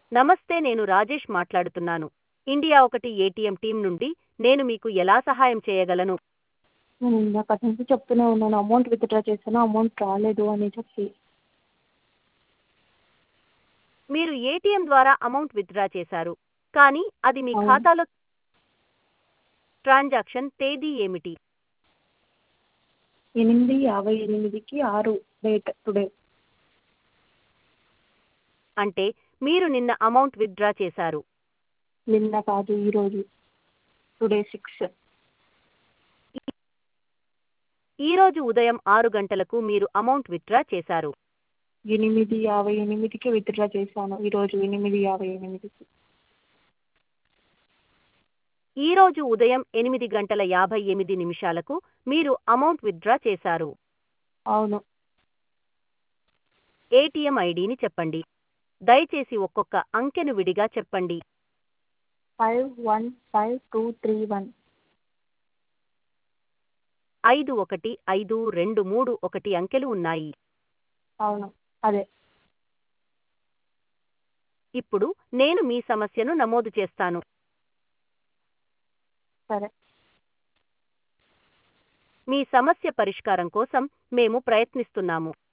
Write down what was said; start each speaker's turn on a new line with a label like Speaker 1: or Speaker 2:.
Speaker 1: నమస్తే నేను రాజేష్ మాట్లాడుతున్నాను ఇండియా ఒకటి ఏటీఎం టీం నుండి నేను మీకు ఎలా సహాయం చేయగలను
Speaker 2: నేను ఇందాకటి నుంచి చెప్తూనే ఉన్నాను అమౌంట్ విత్డ్రా చేశాను అమౌంట్ రాలేదు అని చెప్పి
Speaker 1: మీరు ఏటీఎం ద్వారా అమౌంట్ విత్డ్రా చేశారు కానీ అది మీ
Speaker 2: అవును.
Speaker 1: ఖాతాలో ట్రాన్సాక్షన్ తేదీ ఏమిటి
Speaker 2: ఎనిమిది యాభై ఎనిమిదికి ఆరు డేట్ టుడే
Speaker 1: అంటే మీరు నిన్న అమౌంట్ విత్డ్రా చేశారు
Speaker 2: నిన్న కాదు ఈరోజు టుడే సిక్స్
Speaker 1: ఈ రోజు ఉదయం ఆరు గంటలకు మీరు అమౌంట్ విత్డ్రా చేశారు
Speaker 2: ఎనిమిది యాభై ఎనిమిదికి విత్డ్రా చేశాను ఈరోజు ఎనిమిది యాభై ఎనిమిదికి
Speaker 1: ఈ రోజు ఉదయం ఎనిమిది గంటల యాభై ఎనిమిది నిమిషాలకు మీరు అమౌంట్ విత్డ్రా చేశారు
Speaker 2: అవును
Speaker 1: ఏటీఎం ఐడిని చెప్పండి దయచేసి ఒక్కొక్క అంకెను విడిగా చెప్పండి
Speaker 2: five one five two three one
Speaker 1: ఐదు ఒకటి ఐదు రెండు మూడు ఒకటి అంకెలు ఉన్నాయి
Speaker 2: అవును అదే
Speaker 1: ఇప్పుడు నేను మీ సమస్యను నమోదు చేస్తాను
Speaker 2: సరే
Speaker 1: మీ సమస్య పరిష్కారం కోసం మేము ప్రయత్నిస్తున్నాము